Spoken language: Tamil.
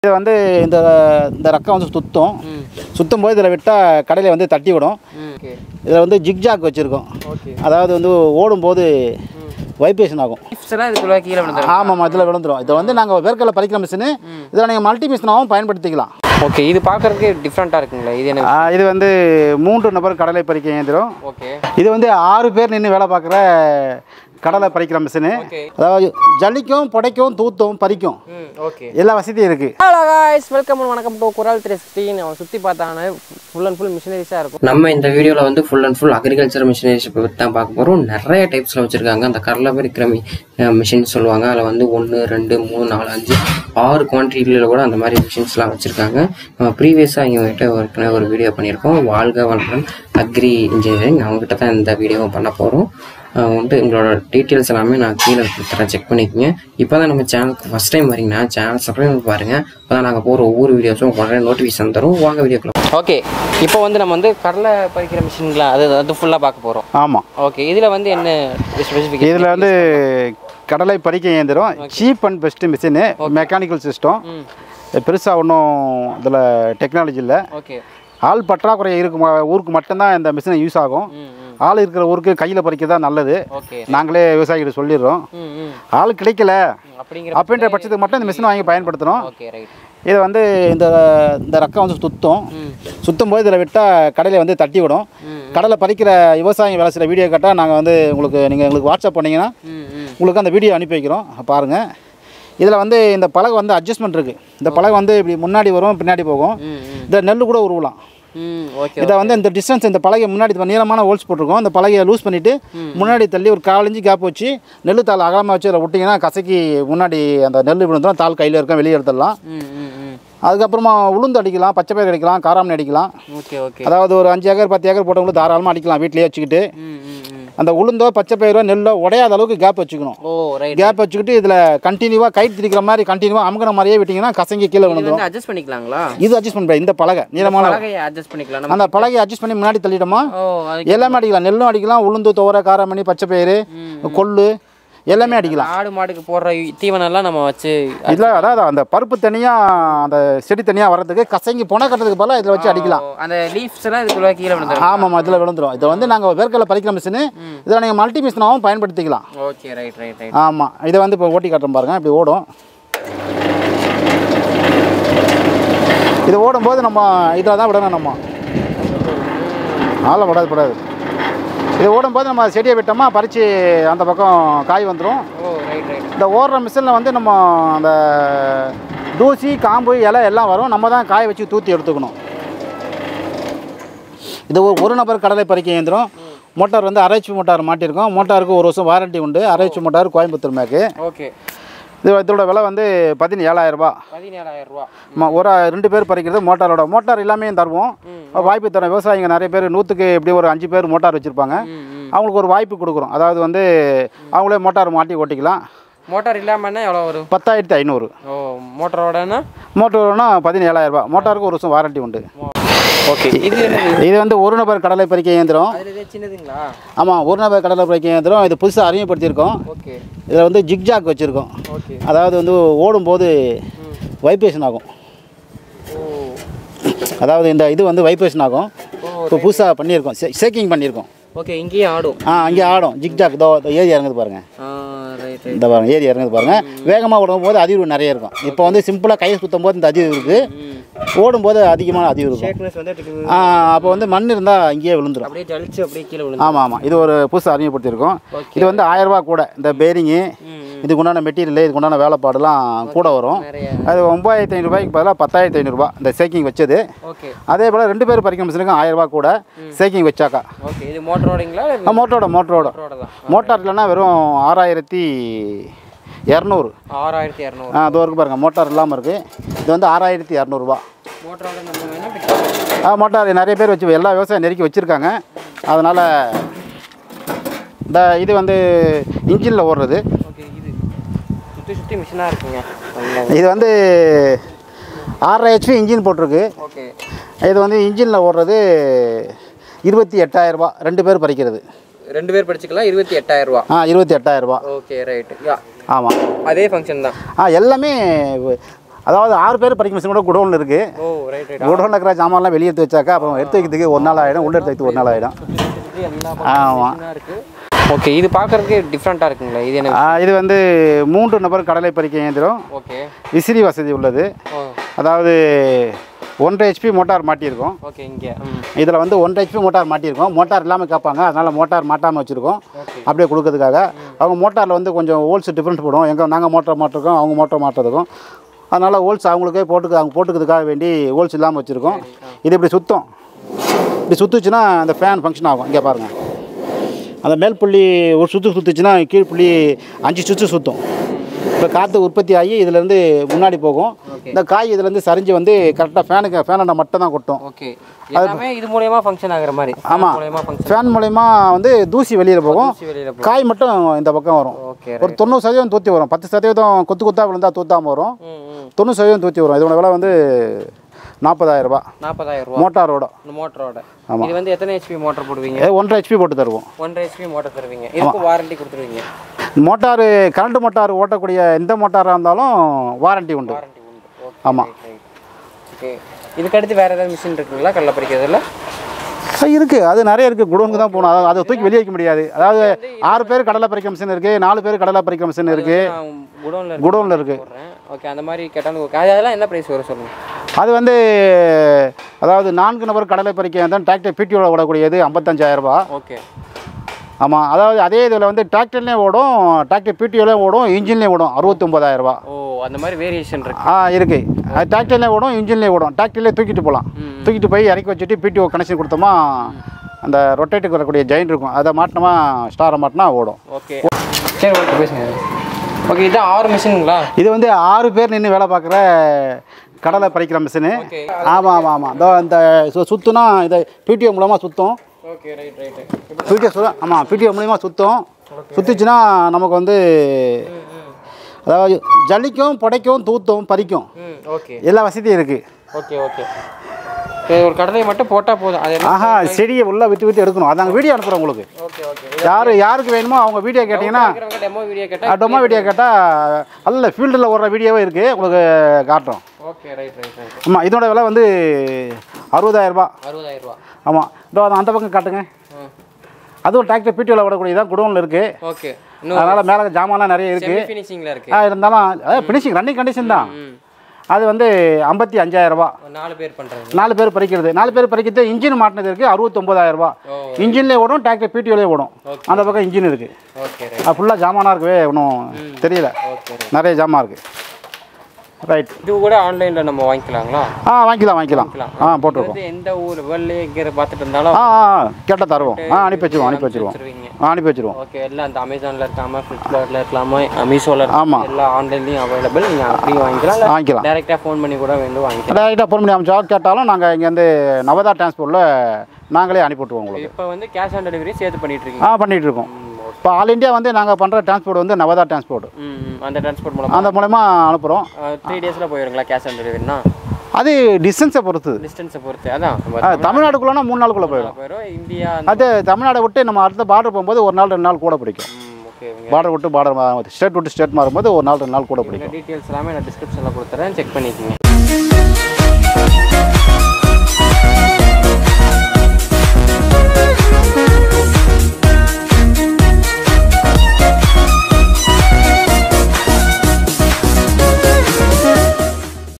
இது வந்து இந்த இந்த ரக்கம் வந்து சுத்தம் ம் சுத்தும் போது இதில் விட்டால் கடையில் வந்து தட்டி விடும் ம் ஓகே இதில் வந்து ஜிக்ஜாக் வச்சுருக்கோம் ஓகே அதாவது வந்து ஓடும்போது வைப்ரேஷன் ஆகும் டிப்ஸ் எல்லாம் இதுக்குள்ள கீழே விழுந்துரும் ஆமாம் இதில் விழுந்துரும் இதை வந்து நாங்கள் வேர்க்கடலை பறிக்கிற மிஷினு இதில் நீங்கள் மல்டி மிஷினாகவும் பயன்படுத்திக்கலாம் ஓகே இது பார்க்கறதுக்கு டிஃப்ரெண்ட்டாக இருக்குங்களா இது என்ன ஆ, இது வந்து மூன்று நபர் கடலை பறிக்க இயந்திரம் ஓகே இது வந்து ஆறு பேர் நின்று வேலை பார்க்குற கடலை பறிக்கிற மிஷினு ஓகே அதாவது ஜல்லிக்கும் புடைக்கும் தூத்தும் பறிக்கும் ம் ஓகே எல்லா வசதியும் இருக்குது ஹலோ காய்ஸ் வெல்கம் வணக்கம் டு குரல் த்ரீ சிக்ஸ்டீன் அவன் சுற்றி பார்த்தாங்கன்னா ஃபுல் அண்ட் ஃபுல் மிஷினரிஸாக இருக்கும் நம்ம இந்த வீடியோவில் வந்து full and full agriculture machineries பற்றி தான் பார்க்க போகிறோம் நிறைய டைப்ஸில் வச்சுருக்காங்க அந்த கடலை பறிக்கிற மிஷின் சொல்லுவாங்க அதில் வந்து ஒன்று ரெண்டு மூணு நாலு அஞ்சு ஆறு குவான்டிட்டியில் கூட அந்த மாதிரி மிஷின்ஸ்லாம் வச்சுருக்காங்க நம்ம ப்ரீவியஸாக இவங்ககிட்ட ஒரு ஒரு வீடியோ பண்ணியிருக்கோம் வாழ்க வளர்டன் அக்ரி இன்ஜினியரிங் அவங்ககிட்ட தான் இந்த வீடியோவும் பண்ண போகிறோம் வந்துட்டு உங்களோட டீட்டெயில்ஸ் எல்லாமே நான் கீழே கொடுத்துறேன் செக் பண்ணிக்கோங்க இப்போ தான் நம்ம சேனலுக்கு ஃபஸ்ட் டைம் வரீங்கன்னா சேனல் சப்ஸ்கிரைப் பண்ணி பாருங்கள் அப்போ தான் நாங்கள் போகிற ஒவ்வொரு வீடியோஸும் உடனே நோட்டிஃபிகேஷன் தரும் வாங்க வீடியோக்குள்ள ஓகே இப்போ வந்து நம்ம வந்து கடலை பறிக்கிற மிஷின்லாம் அது அது ஃபுல்லாக பார்க்க போகிறோம் ஆமாம் ஓகே இதில் வந்து என்ன ஸ்பெசிஃபிக் இதில் வந்து கடலை பறிக்க இயந்திரம் cheap and best machine mechanical system பெருசாக ஒன்றும் இதில் டெக்னாலஜி இல்லை ஓகே ஆள் பற்றாக்குறை இருக்கு ம- ஊருக்கு மட்டும்தான் இந்த மிஷினை யூஸ் ஆகும் ம் ம் ஆள் இருக்கிற ஊருக்கு கையில் பறிக்க தான் நல்லது ஓகே நாங்களே விவசாயிகிட்ட சொல்லிடுறோம் ம் ம் ஆள் கிடைக்கல அப்படிங்கிற அப்படின்ற பட்சத்துக்கு மட்டும் இந்த மிஷினை வாங்கி பயன்படுத்தணும் ஓகே ரைட் இது வந்து இந்த இந்த ரக்கம் வந்து சுத்தம் ம் சுத்தும் போது இதில் விட்டால் கடையில் வந்து தட்டி விடும் ம் கடலை பறிக்கிற விவசாயம் வேலை செய்கிற வீடியோ கேட்டால் நாங்கள் வந்து உங்களுக்கு நீங்கள் எங்களுக்கு வாட்ஸ்அப் பண்ணிங்கன்னா ம் ம் உங்களுக்கு அந்த வீடியோ அனுப்பி வைக்கிறோம் பாருங்கள் இதில் வந்து இந்த பலகை வந்து அட்ஜஸ்ட்மெண்ட் இருக்குது இந்த பலகை வந்து இப்படி முன்னாடி வரும் பின்னாடி போகும் ம் ம் இந்த நெல் கூட உருவலாம் ம் ஓகே இதை வந்து இந்த டிஸ்டன்ஸ் இந்த பலகை முன்னாடி இப்ப நீளமான ஹோல்ஸ் போட்டிருக்கோம் இந்த பலகையை லூஸ் பண்ணிவிட்டு முன்னாடி தள்ளி ஒரு காலஞ்சு கேப் வச்சு நெல் தாள் அகலமாக வச்சு அதில் விட்டிங்கன்னா கசக்கி முன்னாடி அந்த நெல் விழுந்துடும் தாள் கையில் இருக்கும் வெளியே எடுத்துடலாம் ம் ம் ம் அதுக்கப்புறமா உளுந்து அடிக்கலாம் பச்சை பயிர் அடிக்கலாம் காராமணி அடிக்கலாம் ஓகே ஓகே அதாவது ஒரு அஞ்சு ஏக்கர் பத்து ஏக்கர் போட்டவங்களும் தாராளமாக அடிக்கலாம் வீட்டிலேயே வச்சுக்கிட்டு ம் ம் ம் அந்த உளுந்தோ பச்சை பயிரோ நெல்லோ உடையாத அளவுக்கு கேப் வச்சுக்கணும் ஓ ரைட் கேப் வச்சுக்கிட்டு இதில் கண்டினியூவாக கைட் திரிக்கிற மாதிரி கண்டினியூவாக அமுக்கிற மாதிரியே விட்டிங்கன்னா கசங்கி கீழே இது விழுந்துடும் வந்து அட்ஜஸ்ட் பண்ணிக்கலாங்களா இது அட்ஜஸ்ட் பண்ண இந்த பலகை நீளமான பலகையை அட்ஜஸ்ட் பண்ணிக்கலாம் நம்ம அந்த பலகையை அட்ஜஸ்ட் பண்ணி முன்னாடி தள்ளிட்டோமா ஓ அதுக்கு எல்லாமே அடிக்கலாம் நெல்லும் அடிக்கலாம் உளுந்து துவரை காராமணி பச்சை பயிறு கொள்ளு எல்லாமே அடிக்கலாம் ஆடு மாடுக்கு போடுற தீவனம் எல்லாம் நம்ம வச்சு இதில் அதாவது அந்த பருப்பு தனியாக அந்த செடி தனியாக வர்றதுக்கு கசங்கி புனை கட்டுறதுக்கு பதிலாக இதில் வச்சு அடிக்கலாம் ஓ, அந்த லீஃப்ஸ் எல்லாம் இதுக்குள்ள கீழே விழுந்துரும் ஆமாம் இதில் விழுந்துரும் இதை வந்து நாங்கள் வேர்க்கடலை பறிக்கிற மிஷினு இதில் நீங்கள் மல்டி மிஷினாகவும் பயன்படுத்திக்கலாம் ஓகே ரைட் ரைட் ரைட் ஆமாம் இதை வந்து இப்போ ஓட்டி காட்டுறோம் பாருங்க இப்படி ஓடும் இது ஓடும்போது நம்ம இதில் தான் விடணும் நம்ம ஆளை விடாது விடாது இது ஓடும்போது நம்ம செடியை விட்டோமா பறித்து அந்த பக்கம் காய் வந்துடும் ஓ ரைட் ரைட் இந்த ஓடுற மிஷினில் வந்து நம்ம அந்த தூசி காம்பு இலை எல்லாம் வரும் நம்ம தான் காய வச்சு தூத்தி எடுத்துக்கணும் இது ஒரு ஒரு நபர் கடலை பறிக்க இயந்திரம் மோட்டார் வந்து அரைச்சி மோட்டார் மாட்டியிருக்கோம் மோட்டாருக்கு ஒரு வருஷம் வாரண்டி உண்டு அரைச்சி மோட்டார் கோயம்புத்தூர் மேக்கு ஓகே இது இதோட விலை வந்து பதினேழாயிரம் ரூபாய் பதினேழாயிரம் ரூபா ஆமா, ஒரு ரெண்டு பேர் பறிக்கிறது மோட்டாரோட மோட்டார் எல்லாமே தருவோம் வாய்ப்பு தரோம் விவசாயிங்க நிறைய பேர் நூற்றுக்கு எப்படி ஒரு அஞ்சு பேர் மோட்டார் வச்சுருப்பாங்க ம் ம் அவங்களுக்கு ஒரு வாய்ப்பு கொடுக்குறோம் அதாவது வந்து அவங்களே மோட்டார் மாட்டி ஓட்டிக்கலாம் மோட்டார் இல்லாமன்னா எவ்வளோ வரும் பத்தாயிரத்தி ஐநூறு ஓ மோட்டரோடனா மோட்டர்னா பதினேழாயிரம் ரூபாய் மோட்டாருக்கு ஒரு வருஷம் வாரண்டி உண்டு ஓகே இது என்னது இது வந்து ஒரு நபர் கடலை பறிக்க இயந்திரம் அதில் இதே சின்னதுங்களா ஆமாம் ஒரு நபர் கடலை பறிக்க இயந்திரம் இது புதுசாக அறிமுகப்படுத்தியிருக்கோம் ஓகே இதில் வந்து ஜிக்ஜாக் வச்சுருக்கோம் ஓகே அதாவது வந்து ஓடும்போது வைப்ரேஷன் ஆகும் ஓ அதாவது இந்த இது வந்து வைப்ரேஷன் ஆகும் இப்போ புதுசாக பண்ணியிருக்கோம் ஷேக்கிங் பண்ணியிருக்கோம் ஓகே இங்கேயும் ஆடும் ஆ அங்கே ஆடும் ஜிக்ஜாக் இதோ இதோ ஏரி இறங்குது பாருங்கள் ஆ ரைட் ரைட் இந்த பாருங்க ஏரி இறங்குது பாருங்கள் வேகமாக ஓடும் போது அதிர்வு நிறைய இருக்கும் இப்போ வந்து சிம்பிளாக கையை சுற்றும் போது இந்த அதிர்வு இருக்குது ம் ஓடும்போது அதிகமான அதிர்வு இருக்கும் ஷேக்னஸ் வந்து அதுக்கு ஆ அப்போ வந்து மண் இருந்தால் அங்கேயே விழுந்துடும் அப்படியே ஜலிச்சு அப்படியே கீழே விழுந்து ஆமாம் ஆமாம் இது ஒரு புதுசாக அறிமுகப்படுத்தியிருக்கோம் Okay. இது வந்து ஆயிரம் ரூபாய் கூட இந்த பேரிங்கு ம் ம். இதுக்கு உண்டான மெட்டீரியல் இதுக்கு உண்டான வேலைப்பாடுலாம் கூட வரும் நிறைய அது ஒம்பதாயிரத்தி ஐநூறுபாய்க்கு பதிலாக பத்தாயிரத்தி ஐநூறுரூபா இந்த சேக்கிங் வச்சது ஓகே அதே போல் ரெண்டு பேர் பறிக்க மிஷினுக்கு ஆயிரம் ரூபாய் கூட சேக்கிங் வச்சாக்கா ஓகே இது மோட்டரோடிங்களா ஆ, மோட்டரோட மோட்டரோட மோட்டரோட தான் மோட்டார் இல்லைன்னா வெறும் ஆறாயிரத்தி இரநூறு ஆறாயிரத்தி இரநூறு ஆ அது வரைக்கும் பாருங்கள் மோட்டார் இல்லாமல் இருக்குது இது வந்து ஆறாயிரத்தி இரநூறுபா மோட்டரோட நம்ம வேணா பிக் பண்ணிக்கலாம். ஆ மோட்டார் நிறைய பேர் வச்சு எல்லா விவசாயம் நெருக்கி வச்சுருக்காங்க அதனால் இந்த இது வந்து இன்ஜினில் ஓடுறது ஓகே இது சுற்றி சுற்றி மிஷினாக இருக்குங்க இது வந்து ஆறரை ஹெச்பி இன்ஜின் போட்டிருக்கு ஓகே இது வந்து இன்ஜினில் ஓடுறது இருபத்தி எட்டாயிரரூபா ரெண்டு பேர் பறிக்கிறது ரெண்டு பேர் படிச்சுக்கலாம் இருபத்தி எட்டாயிரம் ரூபா ஆ இருபத்தி எட்டாயிரரூபா ஓகே ரைட்டு யா ஆமாம் அதே ஃபங்க்ஷன் தான் ஆ எல்லாமே அதாவது ஆறு பேர் பறிக்க மிஷின் கூட குடோனில் இருக்குது ஓ ரைட் ரைட் குடோனில் இருக்கிற ஜாமான்லாம் வெளியே எடுத்து வச்சாக்கா அப்புறம் எடுத்து வைக்கிறதுக்கு ஒரு நாள் ஆகிடும் உள்ள எடுத்து வைத்து ஒரு நாள் ஆகிடும் எல்லா ஆமாம் பக்கம் இருக்கு ஓகே இது பார்க்கறதுக்கு டிஃப்ரெண்ட்டாக இருக்குங்களா இது என்ன இது வந்து மூன்று நபர் கடலை பறிக்க இயந்திரம் ஓகே விசிறி வசதி உள்ளது ஓ அதாவது ஒன்றரை ஹெச்பி மோட்டார் மாட்டியிருக்கோம் ஓகே இங்கே ம் இதில் வந்து ஒன்றரை ஹெச்பி மோட்டார் மாட்டியிருக்கோம் மோட்டார் இல்லாமல் கேட்பாங்க அதனால் மோட்டார் மாட்டாமல் வச்சுருக்கோம் ஓகே அப்படியே கொடுக்கறதுக்காக அவங்க மோட்டாரில் வந்து கொஞ்சம் ஹோல்ஸ் டிஃப்ரெண்ட் போடும் எங்கே நாங்கள் மோட்டார் மாட்டிருக்கோம் அவங்க மோட்டார் மாட்டுறதுக்கும் அதனால் ஹோல்ஸ் அவங்களுக்கே போட்டுக்க அவங்க போட்டுக்கிறதுக்காக வேண்டி ஹோல்ஸ் இல்லாமல் வச்சுருக்கோம் இது இப்படி சுத்தம் இப்படி சுற்றுச்சுன்னா அந்த ஃபேன் ஃபங்க்ஷன் ஆகும் இங்கே பாருங்கள் அந்த மேல் புள்ளி ஒரு சுற்று சுற்றுச்சுன்னா கீழ் புள்ளி அஞ்சு சுற்று சுற்றும் இப்போ காற்று உற்பத்தி ஆகி இதுலேருந்து முன்னாடி போகும் Okay. இந்த காய் இதுலேருந்து சரிஞ்சு வந்து கரெக்டாக ஃபேனுக்கு ஃபேனை மட்டும் தான் கொட்டும் ஓகே எல்லாமே இது மூலயமா ஃபங்க்ஷன் ஆகுற மாதிரி ஆமாம் மூலயமா ஃபங்க்ஷன் ஃபேன் மூலயமா வந்து தூசி வெளியில் போகும் வெளியில் காய் மட்டும் இந்த பக்கம் வரும் ஓகே ஒரு தொண்ணூறு சதவீதம் தூத்தி வரும் பத்து சதவீதம் கொத்து கொத்தா விழுந்தா தூத்தாமல் வரும் ம் ம் தொண்ணூறு சதவீதம் தூத்தி வரும் இதோட விலை வந்து நாற்பதாயிரம் ரூபாய் நாற்பதாயிரம் ரூபா மோட்டாரோட இந்த மோட்டரோட ஆமா. இது வந்து எத்தனை ஹெச்பி மோட்டர் போடுவீங்க ஏ, ஒன்றரை ஹெச்பி போட்டு தருவோம் ஒன்றரை ஹெச்பி மோட்டர் தருவீங்க இதுக்கு வாரண்டி கொடுத்துருவீங்க மோட்டார் கரண்ட் மோட்டார் ஓட்டக்கூடிய எந்த மோட்டாராக இருந்தாலும் வாரண்டி உண்டு வாரண்டி உண்டு ஓகே ஆமாம் ஓகே இதுக்கு அடுத்து வேற ஏதாவது மிஷின் இருக்குங்களா கடலை பறிக்கிறதுல இருக்குது அது நிறைய இருக்குது குடோனுக்கு தான் போகணும் அதை- அதை தூக்கி வெளியே வைக்க முடியாது அதாவது ஆறு பேர் கடலை பறிக்க மிஷின் இருக்குது நாலு பேர் கடலை பறிக்க மிஷின் இருக்குது குடோனில் குடோனில் இருக்குது போடுறேன் ஓகே அந்த மாதிரி கேட்டாலும் ஓகே அதெல்லாம் என்ன ப்ரைஸ் வரும் சொல்லுங்க அது வந்து அதாவது நான்கு நபர் கடலை பறிக்க தான் டிராக்டர் பிடிஓவில் ஓடக்கூடியது ஐம்பத்தஞ்சாயிரம் ரூபாய் ஓகே ஆமாம் அதாவது அதே இதில் வந்து டிராக்டர்லேயும் ஓடும் டிராக்டர் பிடிஓலையும் ஓடும் இன்ஜின்லேயும் ஓடும் அறுபத்தொம்பதாயிரம் ரூபாய் ஓ அந்த மாதிரி வேரியேஷன் இருக்கு ஆ இருக்குது அது டிராக்டர்லேயும் ஓடும் இன்ஜின்லேயும் ஓடும் டிராக்டர்லேயே தூக்கிட்டு போகலாம் தூக்கிட்டு போய் இறக்கி வச்சுட்டு பிடிஓ கனெக்ஷன் கொடுத்தோமா அந்த ரொட்டேட்டுக்கு வரக்கூடிய ஜெயின் இருக்கும் அதை மாட்டினோமா ஸ்டாரை மாட்டினா ஓடும் ஓகே சரி ஓகே பேசுங்க ஓகே இதான் ஆறு மிஷினுங்களா இது வந்து ஆறு பேர் நின்று வேலை பார்க்குற கடலை பறிக்கிற மிஷினு ஓகே ஆமாம் ஆமாம் ஆமாம் இந்த இந்த சு- சுத்துனா இதை பிடிஓ மூலமாக சுற்றும் ஓகே ரைட் ரைட் பிடிஓ சு ஆமாம் பிடிஓ மூலியமாக சுற்றும் சுற்றுச்சுன்னா நமக்கு வந்து அதாவது ஜல்லிக்கும் புடைக்கும் தூத்தும் பறிக்கும் ம் ஓகே எல்லா வசதியும் இருக்குது ஓகே ஓகே சரி ஒரு கடலையை மட்டும் போட்டால் போதும் அது என்ன ஆஹா செடியை உள்ளே விட்டு விட்டு எடுக்கணும் அது நாங்கள் வீடியோ அனுப்புகிறோம் உங்களுக்கு ஓகே ஓகே யார் யாருக்கு வேணுமோ அவங்க வீடியோ கேட்டிங்கன்னா டெமோ வீடியோ கேட்டால் டொமா வீடியோ கேட்டால் அல்ல ஃபீல்டில் ஓடுற வீடியோவே இருக்குது உங்களுக்கு காட்டுறோம் ஓகே ரைட் ரைட் ரைட் ஆமாம் இதோட விலை வந்து அறுபதாயிரரூபா அறுபதாயிரம் ரூபா ஆமாம் இதோ அது அந்த பக்கம் காட்டுங்க ம் அதுவும் டிராக்டர் பிடிஓவில் விடக்கூடியதான் குடோனில் இருக்குது ஓகே இன்னும் அதனால் மேலே ஜாமான்லாம் நிறைய இருக்குது செமி ஃபினிஷிங்கில் இருக்கு ஆ இருந்தாலும் அதாவது ஃபினிஷிங் ரன்னிங் கண்டிஷன் தான் ம் அது வந்து ஐம்பத்தி அஞ்சாயிரரூபா ஒரு நாலு பேர் பண்ணுறாங்க நாலு பேர் பறிக்கிறது நாலு பேர் பறிக்கிறது இன்ஜின் மாட்டினது இருக்குது அறுபத்தொம்பதாயிரரூபா ஓ இன்ஜின்லேயே ஓடும் டிராக்டர் பிடிஓலேயே ஓடும் Okay. அந்த பக்கம் இன்ஜின் இருக்குது ஓகே ரைட் அது ஃபுல்லாக ஜாமானாக இருக்கவே ஒன்றும் தெரியல ஓகே ரைட் நிறைய ஜாமான் இருக்குது ரைட் இது கூட ஆன்லைனில் நம்ம வாங்கிக்கலாங்களா ஆ வாங்கிக்கலாம் வாங்கிக்கலாம் ஆ இது போட்டிருக்கோம் வந்து எந்த ஊர் வேர்ல்ட்லேயே எங்கே பார்த்துட்டு இருந்தாலும் ஆ ஆ கேட்டால் தருவோம் ஆ அனுப்பி வச்சிருவோம் அனுப்பி வச்சிருவோம் வச்சிருவீங்க ஆ அனுப்பி வச்சிருவோம் ஓகே எல்லாம் அந்த அமேசானில் இருக்காம ஃப்ளிப்கார்ட்டில் இருக்கலாமா மீஷோவில் ஆமா. எல்லா ஆன்லைன்லையும் அவைலபிள் நீங்கள் அப்படியும் வாங்கிக்கலாம் இல்லை வாங்கிக்கலாம் டேரெக்டாக ஃபோன் பண்ணி கூட வந்து வாங்கிக்கலாம் டேரெக்டாக ஃபோன் பண்ணி அமைச்சா கேட்டாலும் நாங்கள் இங்கேருந்து நவதா டிரான்ஸ்போர்ட்டில் நாங்களே அனுப்பி விட்ருவோம் உங்களுக்கு இப்போ வந்து கேஷ் ஆன் டெலிவரி சேர்த்து பண்ணிட்டு இருக்கீங்க ஆ பண்ணிகிட்டு இருக்கோம் இப்போ ஆல் இந்தியா வந்து நாங்கள் பண்ணுற டிரான்ஸ்போர்ட் வந்து நவதா டிரான்ஸ்போர்ட் ம் ம். அந்த டிரான்ஸ்போர்ட் மூலமாக அந்த மூலயமா அனுப்புகிறோம் த்ரீ டேஸில் போயிருங்களா கேஷ் ஆன் டெலிவரினா அது டிஸ்டன்ஸை பொறுத்து டிஸ்டன்ஸை பொறுத்து அதான் நம்ம ஆ, தமிழ்நாடுக்குள்ளனா மூணு நாளுக்குள்ளே போயிடும் போயிடும் இந்தியா அது தமிழ்நாடை விட்டு நம்ம அடுத்த பார்டர் போகும்போது ஒரு நாள் ரெண்டு நாள் கூட பிடிக்கும் ம் ஓகே பார்டர் விட்டு பார்டர் ஸ்டேட் விட்டு ஸ்டேட் மாறும்போது ஒரு நாள் ரெண்டு நாள் கூட பிடிக்கும் டீட்டெயில்ஸ் எல்லாமே நான் டிஸ்கிரிப்ஷனில் கொடுத்துறேன் செக் பண்ணிக்கோங்க